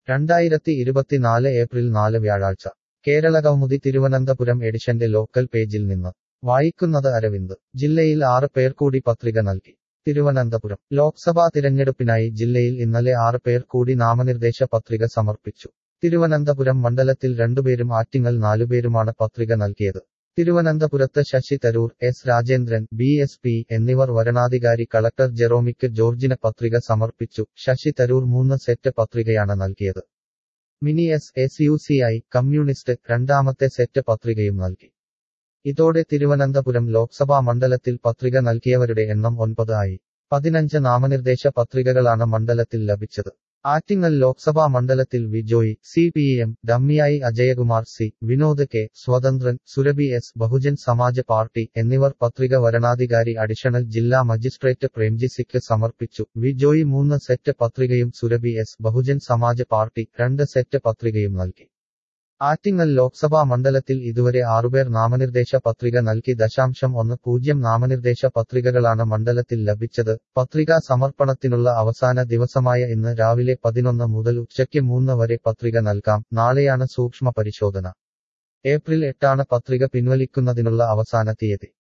രണ്ടായിരത്തി ഇരുപത്തിനാല് ഏപ്രിൽ നാല് വ്യാഴാഴ്ച കേരളകൗമുദി തിരുവനന്തപുരം എഡിഷന്റെ ലോക്കൽ പേജിൽ നിന്ന് വായിക്കുന്നത് അരവിന്ദ് ജില്ലയിൽ ആറ് പേർ കൂടി പത്രിക നൽകി തിരുവനന്തപുരം ലോക്സഭാ തിരഞ്ഞെടുപ്പിനായി ജില്ലയിൽ ഇന്നലെ ആറ് പേർ കൂടി നാമനിർദ്ദേശ പത്രിക സമർപ്പിച്ചു തിരുവനന്തപുരം മണ്ഡലത്തിൽ രണ്ടുപേരും ആറ്റിങ്ങൽ നാലുപേരുമാണ് പത്രിക നൽകിയത് തിരുവനന്തപുരത്ത് Sasi Tharoor S Rajendran B S P എന്നിവർ വരണാധികാരി കളക്ടർ ജെറോമിക്ക് ജോർജിന് പത്രിക സമർപ്പിച്ചു ശശി തരൂർ മൂന്ന് സെറ്റ് പത്രികയാണ് നൽകിയത് Mini S S U C I communist രണ്ടാമത്തെ സെറ്റ് പത്രികയും നൽകി ഇതോടെ തിരുവനന്തപുരം ലോക്സഭാ മണ്ഡലത്തിൽ പത്രിക നൽകിയവരുടെ എണ്ണം ഒൻപത് ആയി പതിനഞ്ച് നാമനിർദ്ദേശ പത്രികകളാണ് മണ്ഡലത്തിൽ ലഭിച്ചത് ആറ്റിങ്ങൽ ലോക്സഭാ മണ്ഡലത്തിൽ വിജോയ് സി പി എം ഡമ്മിയായി അജയകുമാർ സി വിനോദ് കെ സ്വതന്ത്രൻ സുരഭി എസ് ബഹുജൻ സമാജ് പാർട്ടി എന്നിവർ പത്രിക വരണാധികാരി അഡീഷണൽ ജില്ലാ മജിസ്ട്രേറ്റ് പ്രേംജി സിക്ക് സമർപ്പിച്ചു വിജോയ് മൂന്ന് സെറ്റ് പത്രികയും സുരഭി എസ് ബഹുജൻ സമാജ് പാർട്ടി രണ്ട് സെറ്റ് പത്രികയും നൽകി ആറ്റിങ്ങൽ ലോക്സഭാ മണ്ഡലത്തിൽ ഇതുവരെ ആറുപേർ നാമനിർദ്ദേശ പത്രിക നൽകി ദശാംശം ഒന്ന് പൂജ്യം നാമനിർദ്ദേശ പത്രികകളാണ് മണ്ഡലത്തിൽ ലഭിച്ചത് പത്രികാ സമർപ്പണത്തിനുള്ള അവസാന ദിവസമായ ഇന്ന് രാവിലെ പതിനൊന്ന് മുതൽ ഉച്ചയ്ക്ക് മൂന്ന് വരെ പത്രിക നൽകാം നാളെയാണ് സൂക്ഷ്മ പരിശോധന ഏപ്രിൽ എട്ടാണ് പത്രിക പിൻവലിക്കുന്നതിനുള്ള അവസാന തീയതി